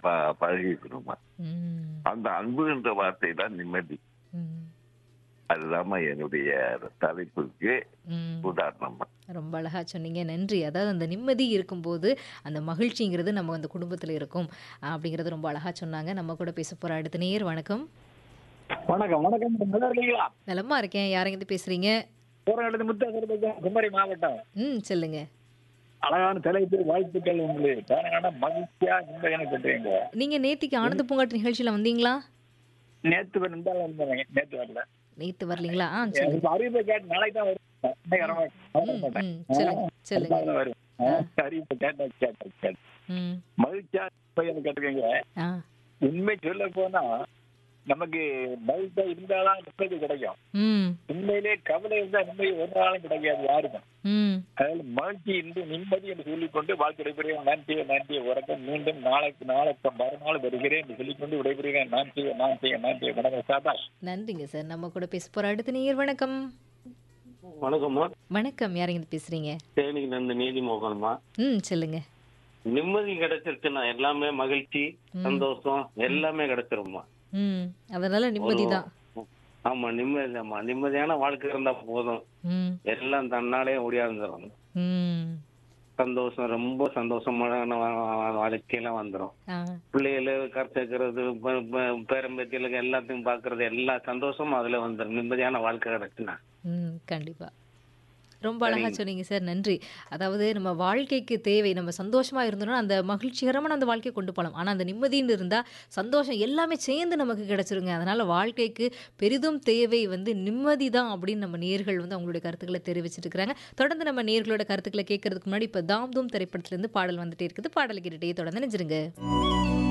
ப- பழகிக்கணுமா ம், அந்த அன்புன்ற வார்த்தை தான் நிம்மதி ம், அதுதாம்மா என்னுடைய தலைப்புக்கு ம். உதாரணமா ரொம்ப அழகா சொன்னீங்க நன்றி அதாவது அந்த நிம்மதி இருக்கும்போது அந்த மகிழ்ச்சிங்கிறது நம்ம அந்த குடும்பத்தில் இருக்கும் அப்படிங்கிறது ரொம்ப அழகா சொன்னாங்க நம்ம கூட பேச போற அடுத்த நேர் வணக்கம் வணக்கம் வணக்கம் நல்லா இருக்கீங்களா நலமா இருக்கேன் யாரெங்கிருந்து பேசுறீங்க போராட்டத்து முத்த குமரி மாவட்டம் ம் சொல்லுங்க அழகான தலைப்பு வாழ்த்துக்கள் உங்களுக்கு காரணம் மகிழ்ச்சியா இந்த எனக்கு பண்றீங்க நீங்க நேத்திக்கு ஆனந்த பூங்காட்டு நிகழ்ச்சியில வந்தீங்களா நேத்து இருந்தாலும் இருந்தேன் நேத்து வரல நேத்து வரலீங்களா ஆ சொல்லுங்க எனக்கு அறிவிப்பை கேட்டு நாளைக்கு தான் வரும் இன்னைக்கு வர மாட்டேன். வர ம், மாட்டேன். ம், சொல்லுங்க சொல்லுங்க அதனால வரும் அறிவிப்பை கேட்ட கேட்ட கேட்ட ம் மகிழ்ச்சியா இப்ப எனக்கு கேட்டுக்கீங்க ஆ உண்மை சொல்ல போனா நமக்கு மகிழ்ச்சியா இருந்தாதான் நிம்மதி கிடைக்கும் ம் உண்மையிலே கவலை இருந்தா நிம்மதி ஒரு நாளும் கிடைக்காது யாருக்கும் ம் அதாவது மகிழ்ச்சி இன்று நிம்மதி என்று சொல்லிக்கொண்டு வாழ்க்கை விடைபெறுகிறேன் நன்றி நன்றி உறக்கம் மீண்டும் நாளைக்கு நாளைக்கு மறுநாள் வருகிறேன் என்று சொல்லிக்கொண்டு விடைபெறுகிறேன் நன்றி நன்றி நன்றி வணக்கம் சாபாஷ் நன்றிங்க சார் நம்ம கூட பேச போற அடுத்த நேர் வணக்கம் வணக்கம்மா வணக்கம் யாரெங்கிருந்து பேசுறீங்க தேனிக்கு இருந்து நீதி மோகன்மா ம் சொல்லுங்க நிம்மதி கிடைச்சிருச்சுன்னா எல்லாமே மகிழ்ச்சி சந்தோஷம் எல்லாமே கிடைச்சிரும்மா ம் அதனால நிம்மதி தான் ஆமா நிம்மதியாம்மா நிம்மதியான வாழ்க்கை இருந்தா போதும் ம் எல்லாம் தன்னாலே ஒடியாந்துரும் ம் சந்தோஷம் ரொம்ப சந்தோஷமான வா- வா- வாழ்க்கையில வந்துரும் ஆ பிள்ளைகள கற்கிறது பேரம்பேத்திகளுக்கு எல்லாத்தையும் பாக்குறது எல்லா சந்தோஷமும் அதுல வந்துரும் நிம்மதியான வாழ்க்கை கிடைச்சுன்னா ம் கண்டிப்பா ரொம்ப அழகா சொன்னீங்க சார் நன்றி அதாவது நம்ம வாழ்க்கைக்கு தேவை நம்ம சந்தோஷமா இருந்தோம்னா அந்த மகிழ்ச்சிகரமான அந்த வாழ்க்கையை கொண்டு போகலாம் ஆனால் அந்த நிம்மதின்னு இருந்தால் சந்தோஷம் எல்லாமே சேர்ந்து நமக்கு கிடைச்சிருங்க அதனால வாழ்க்கைக்கு பெரிதும் தேவை வந்து நிம்மதி தான் அப்படின்னு நம்ம நேர்கள் வந்து அவங்களுடைய கருத்துக்களை தெரிவிச்சிட்டு இருக்கிறாங்க தொடர்ந்து நம்ம நேர்களோட கருத்துக்களை கேட்கறதுக்கு முன்னாடி இப்போ தாம் தூம் திரைப்படத்துலேருந்து பாடல் வந்துட்டே இருக்குது பாடல் கேட்டுட்டே தொடர்ந்து நினைச்சிருங்க